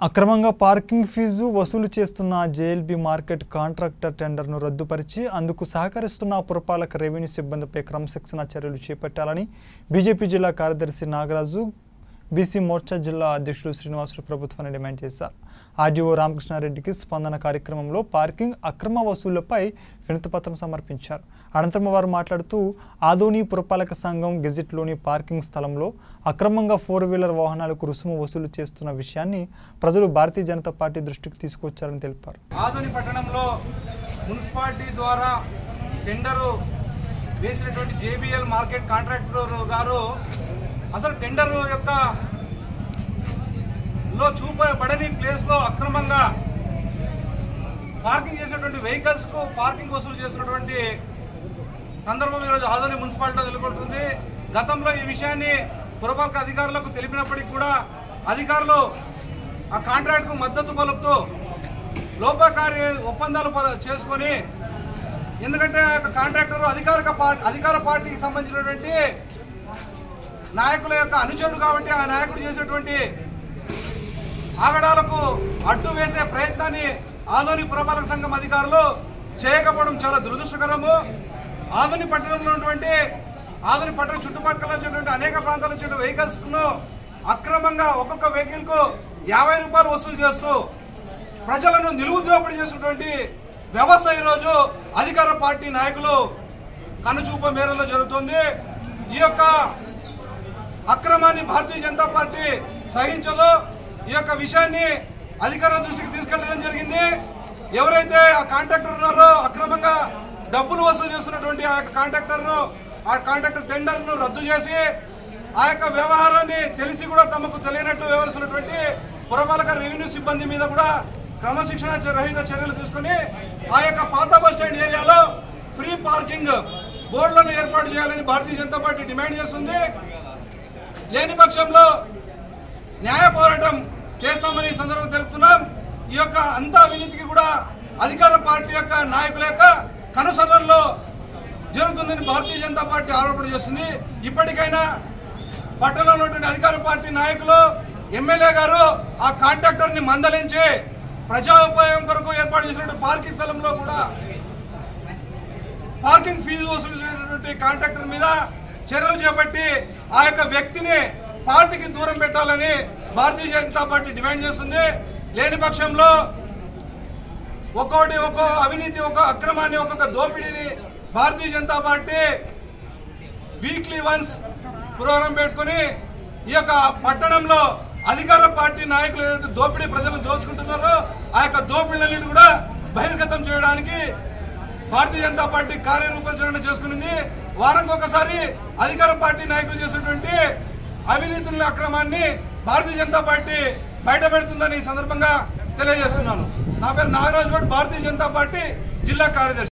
అక్రమంగా parking fee వసూలు చేస్తున్న జేఎల్బీ మార్కెట్ కాంట్రాక్టర్ టెండర్ను రద్దుపరిచి అందుకు సహకరిస్తున్న పురపాలక రెవెన్యూ సిబ్బందిపై క్రమశిక్షణ చర్యలు చేపట్టాలని బీజేపీ జిల్లా కార్యదర్శి నాగరాజు బీసీ మోర్చా జిల్లా అధ్యక్షుడు శ్రీనివాసులు ప్రభుత్వాన్ని డిమాండ్ చేశారు ఆర్డీఓ రామకృష్ణారెడ్డికి స్పందన కార్యక్రమంలో పార్కింగ్ అక్రమ వసూళ్లపై వినతిపత్రం సమర్పించారు అనంతరం వారు మాట్లాడుతూ ఆదోని పురపాలక సంఘం గెజిట్లోని పార్కింగ్ స్థలంలో అక్రమంగా ఫోర్ వీలర్ వాహనాలకు రుసుము వసూలు చేస్తున్న విషయాన్ని ప్రజలు భారతీయ జనతా పార్టీ దృష్టికి తీసుకొచ్చారని తెలిపారు ఆదోని పట్టణంలో మున్సిపాలిటీ ద్వారా టెండరు వేసినటువంటి జేబీఎల్ మార్కెట్ కాంట్రాక్టర్ గారు అసలు టెండర్ యొక్క లో చూపబడని ప్లేస్ లో అక్రమంగా పార్కింగ్ చేసినటువంటి వెహికల్స్ కు పార్కింగ్ వసూలు చేసినటువంటి సందర్భం ఈరోజు ఆదోని మున్సిపాలిటీలో వెలువడుతుంది గతంలో ఈ విషయాన్ని పురపాలక అధికారులకు తెలిపినప్పటికీ కూడా అధికారులు ఆ కాంట్రాక్ట్ కు మద్దతు పలుకుతూ లోపకార్య ఒప్పందాలు ప- చేసుకొని ఎందుకంటే ఆ యొక్క కాంట్రాక్టర్ అధికారిక పార్టీ అధికార పార్టీకి సంబంధించినటువంటి నాయకుల యొక్క అనుచరుడు కాబట్టి ఆ నాయకుడు చేసేటువంటి ఆగడాలకు అడ్డు వేసే ప్రయత్నాన్ని ఆదోని పురపాలక సంఘం అధికారులు చేయకపోవడం చాలా దురదృష్టకరము ఆదోని పట్టణంలో ఉన్నటువంటి ఆదోని పట్టణ చుట్టుపక్కల వచ్చేటువంటి అనేక ప్రాంతాల వచ్చే వెహికల్స్ ను అక్రమంగా ఒక్కొక్క వెహికల్ కు యాభై రూపాయలు వసూలు చేస్తూ ప్రజలను నిలువుదోపిడీ చేసినటువంటి వ్యవస్థ ఈరోజు అధికార పార్టీ నాయకులు కనుచూప మేరలో జరుగుతుంది ఈ యొక్క అక్రమాన్ని భారతీయ జనతా పార్టీ సహించదు ఈ యొక్క విషయాన్ని అధికారుల దృష్టికి తీసుకెళ్లడం జరిగింది ఎవరైతే ఆ కాంట్రాక్టర్ ఉన్నారో అక్రమంగా డబ్బులు వసూలు చేస్తున్నటువంటి ఆ యొక్క కాంట్రాక్టర్ ను ఆ కాంట్రాక్టర్ టెండర్ ను రద్దు చేసి ఆ యొక్క వ్యవహారాన్ని తెలిసి కూడా తమకు తెలియనట్టు వ్యవహరిస్తున్నటువంటి పురపాలక రెవెన్యూ సిబ్బంది మీద కూడా క్రమశిక్షణ చ- రహిత చర్యలు తీసుకుని ఆ యొక్క పాత బస్ స్టాండ్ ఏరియాలో ఫ్రీ పార్కింగ్ బోర్డులను ఏర్పాటు చేయాలని భారతీయ జనతా పార్టీ డిమాండ్ చేస్తుంది లేని పక్షంలో న్యాయ పోరాటం చేస్తామని ఈ సందర్భంగా తెలుపుతున్నాం ఈ యొక్క అంత అవినీతికి కూడా అధికార పార్టీ యొక్క నాయకుల యొక్క కనుసరణలో జరుగుతుందని భారతీయ జనతా పార్టీ ఆరోపణ చేస్తుంది ఇప్పటికైనా పట్టణంలో ఉన్నటువంటి అధికార పార్టీ నాయకులు ఎమ్మెల్యే గారు ఆ కాంట్రాక్టర్ ని మందలించి ప్రజా ఉపయోగం కొరకు ఏర్పాటు చేసినటువంటి పార్కింగ్ స్థలంలో కూడా పార్కింగ్ ఫీజు వసూలు చేసినటువంటి కాంట్రాక్టర్ మీద చర్యలు చేపట్టి ఆ యొక్క వ్యక్తిని పార్టీకి దూరం పెట్టాలని భారతీయ జనతా పార్టీ డిమాండ్ చేస్తుంది లేని పక్షంలో ఒక్కొక్కటి ఒక్కో అవినీతి ఒక అక్రమాన్ని ఒక్కొక్క దోపిడీని Bharatiya Janata Party weekly once programme పెట్టుకుని ఈ యొక్క పట్టణంలో అధికార పార్టీ నాయకులు ఏదైతే దోపిడీ ప్రజలను దోచుకుంటున్నారో ఆ యొక్క దోపిడీలన్నిటి కూడా బహిర్గతం చేయడానికి భారతీయ జనతా పార్టీ కార్యరూపచరణ చేసుకునింది వారానికి ఒకసారి అధికార పార్టీ నాయకులు చేసినటువంటి అవినీతుల అక్రమాన్ని భారతీయ జనతా పార్టీ బయట పెడుతుందని ఈ సందర్భంగా తెలియజేస్తున్నాను నా పేరు నాగరాజు గౌడ్ భారతీయ జనతా పార్టీ జిల్లా కార్యదర్శి